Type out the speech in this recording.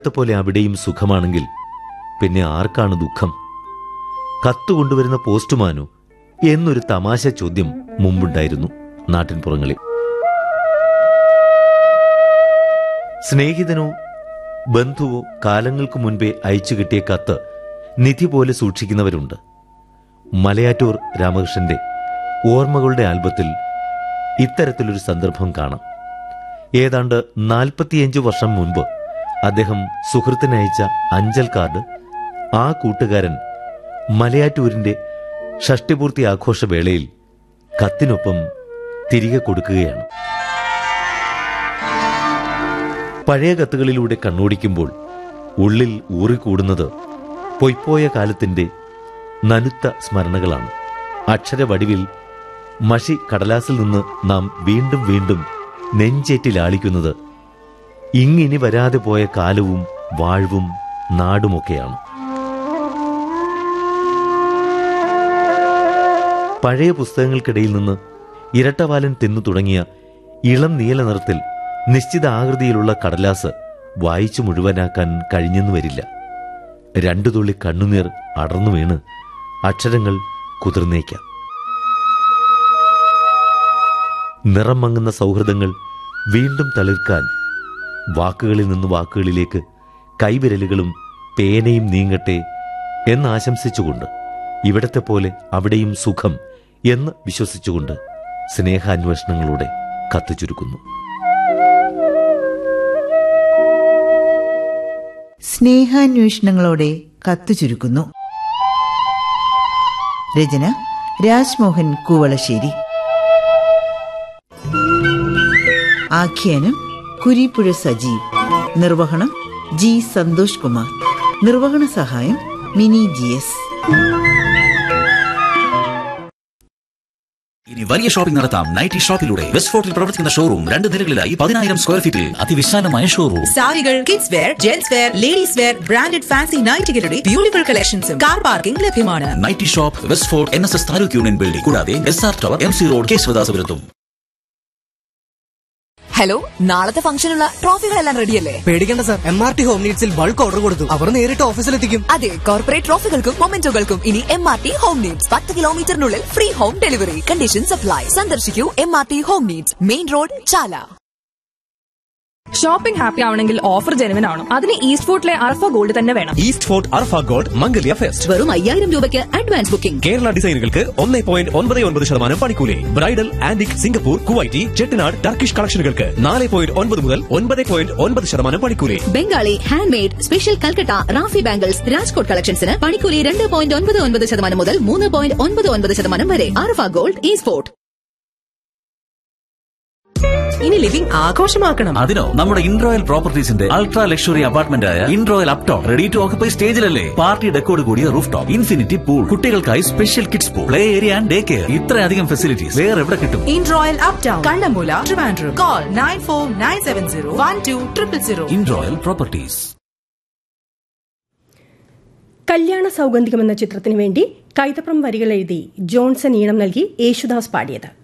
പോലെ അവിടെയും സുഖമാണെങ്കിൽ പിന്നെ ആർക്കാണ് ദുഃഖം കത്ത് കൊണ്ടുവരുന്ന പോസ്റ്റുമാനോ എന്നൊരു തമാശ ചോദ്യം മുമ്പുണ്ടായിരുന്നു നാട്ടിൻപുറങ്ങളിൽ സ്നേഹിതനോ ബന്ധുവോ കാലങ്ങൾക്ക് മുൻപേ അയച്ചു കിട്ടിയ കത്ത് നിധി പോലെ സൂക്ഷിക്കുന്നവരുണ്ട് മലയാറ്റൂർ രാമകൃഷ്ണന്റെ ഓർമ്മകളുടെ ആൽബത്തിൽ ഇത്തരത്തിലൊരു സന്ദർഭം കാണാം ഏതാണ്ട് നാൽപ്പത്തിയഞ്ച് വർഷം മുൻപ് അദ്ദേഹം സുഹൃത്തിനയച്ച അഞ്ചൽ കാർഡ് ആ കൂട്ടുകാരൻ മലയാറ്റൂരിന്റെ ഷഷ്ടിപൂർത്തി ആഘോഷവേളയിൽ കത്തിനൊപ്പം തിരികെ കൊടുക്കുകയാണ് പഴയ കത്തുകളിലൂടെ കണ്ണോടിക്കുമ്പോൾ ഉള്ളിൽ ഊറിക്കൂടുന്നത് പൊയ്പോയ കാലത്തിന്റെ നനുത്ത സ്മരണകളാണ് അക്ഷരവടിവിൽ മഷി കടലാസിൽ നിന്ന് നാം വീണ്ടും വീണ്ടും നെഞ്ചേറ്റി ലാളിക്കുന്നത് ഇങ്ങിനി വരാതെ പോയ കാലവും വാഴ്വും നാടുമൊക്കെയാണ് പഴയ പുസ്തകങ്ങൾക്കിടയിൽ നിന്ന് ഇരട്ടവാലൻ തിന്നു തുടങ്ങിയ ഇളം നീല നിറത്തിൽ നിശ്ചിത ആകൃതിയിലുള്ള കടലാസ് വായിച്ചു മുഴുവനാക്കാൻ കഴിഞ്ഞെന്നു വരില്ല രണ്ടു തുള്ളി കണ്ണുനീർ അടർന്നു വീണ് അക്ഷരങ്ങൾ കുതിർന്നേക്കാം നിറം മങ്ങുന്ന സൗഹൃദങ്ങൾ വീണ്ടും തളിർക്കാൻ വാക്കുകളിൽ നിന്ന് വാക്കുകളിലേക്ക് കൈവിരലുകളും പേനയും നീങ്ങട്ടെ എന്നാശംസിച്ചുകൊണ്ട് ഇവിടത്തെ പോലെ അവിടെയും സുഖം എന്ന് വിശ്വസിച്ചുകൊണ്ട് സ്നേഹാന്വേഷണങ്ങളുടെ കത്ത് ചുരുക്കുന്നു സ്നേഹാന്വേഷണങ്ങളോടെ കത്തു ചുരുക്കുന്നു രചന രാജ്മോഹൻ കൂവളശ്ശേരി ആഖ്യാനം കുരിപ്പുഴ സജീവ് നിർവഹണം ജി സന്തോഷ് കുമാർ നിർവഹണ സഹായം മിനി ജി എസ് ഇനി വലിയ ഷോപ്പിംഗ് നടത്താം നൈറ്റി ഷോപ്പിലൂടെ വെസ്റ്റ് ഫോർട്ടിൽ പ്രവർത്തിക്കുന്ന ഷോറൂം രണ്ട് നിലകളിലായി പതിനായിരം സ്ക്വയർ ഫീറ്റിൽ അതിവിശാലമായ ഷോറൂം സാരികൾ kids wear gents wear ladies wear branded fancy നൈറ്റുകളുടെ ബ്യൂട്ടിഫുൾ കളക്ഷൻസും കാർ പാർക്കിംഗ് ലഭ്യമാണ് nighty shop West Fort N S S taluk union building കൂടാതെ S R tower M C road കേശവദാസപുരത്തും ഹലോ നാളത്തെ ഫംഗ്ഷനുള്ള ട്രോഫികളെല്ലാം റെഡിയല്ലേ പേടിക്കേണ്ട sir M R T home നീഡ്സിൽ ബൾക്ക് ഓർഡർ കൊടുത്തു അവർ നേരിട്ട് ഓഫീസിലെത്തിക്കും അതെ കോർപ്പറേറ്റ് ട്രോഫികൾക്കും മൊമെന്റോകൾക്കും ഇനി M R T home needs പത്ത് കിലോമീറ്ററിനുള്ളിൽ free home delivery condition supply സന്ദർശിക്കൂ M R T home needs main road Chala shopping happy ആവണമെങ്കിൽ ഓഫർ ജെനുവൻ ആണ് അതിന് ഈസ്റ്റ് ഫുഡിലെ അർഫ ഗോൾഡ് തന്നെ വേണം East Fort Arfa gold Mangalya fest വെറും അയ്യായിരം രൂപയ്ക്ക് അഡ്വാൻസ് ബുക്കിംഗ് കേരള ഡിസൈനുകൾക്ക് ഒന്നേ പോയിന്റ് ഒൻപത് ഒൻപത് ശതമാനം പണിക്കൂലി bridal antique Singapore Kuwaiti Chettinad Turkish കളക്ഷനുകൾക്ക് നാല് പോയിന്റ് ഒൻപത് മുതൽ ഒൻപത് പോയിന്റ് ഒൻപത് ശതമാനം പണിക്കൂലി Bengali hand made special Calcutta Rafi bangles Rajkot കളക്ഷൻസിന് പണിക്കൂലി രണ്ട് പോയിന്റ് ഒൻപത് ഒൻപത് ശതമാനം മുതൽ മൂന്ന് പോയിന്റ് ഒൻപത് ഒൻപത് ശതമാനം വരെ അർഫ ഗോൾഡ് ഈ സ്പോർട്ട് ഇനി ലിവിംഗ് ആഘോഷമാക്കണം അതിനോ നമ്മുടെ ഇൻട്രോയൽ പ്രോപ്പർട്ടീസിന്റെ അൾട്രാ ലക്ഷറി അപ്പാർട്ട്മെന്റ് ആയ Inroyal uptown ready to occupy സ്റ്റേജിലല്ലേ പാർട്ടി ഡെക്കോട് കൂടിയ റൂഫ് ടോപ്പ് ഇൻഫിനിറ്റി പൂൾ കുട്ടികൾക്കായി special kids pool play area and day care ഇത്രയധികം ഫെസിലിറ്റീസ് വേറെ എവിടെ കിട്ടും Inroyal uptown Kannammoola Trivandrum call nine four nine seven zero one two triple zero Inroyal properties Kalyana Saugandhikam എന്ന ചിത്രത്തിനു വേണ്ടി കൈതപ്രം വരികൾ എഴുതി ജോൺസൺ ഈണം നൽകി യേശുദാസ് പാടിയത്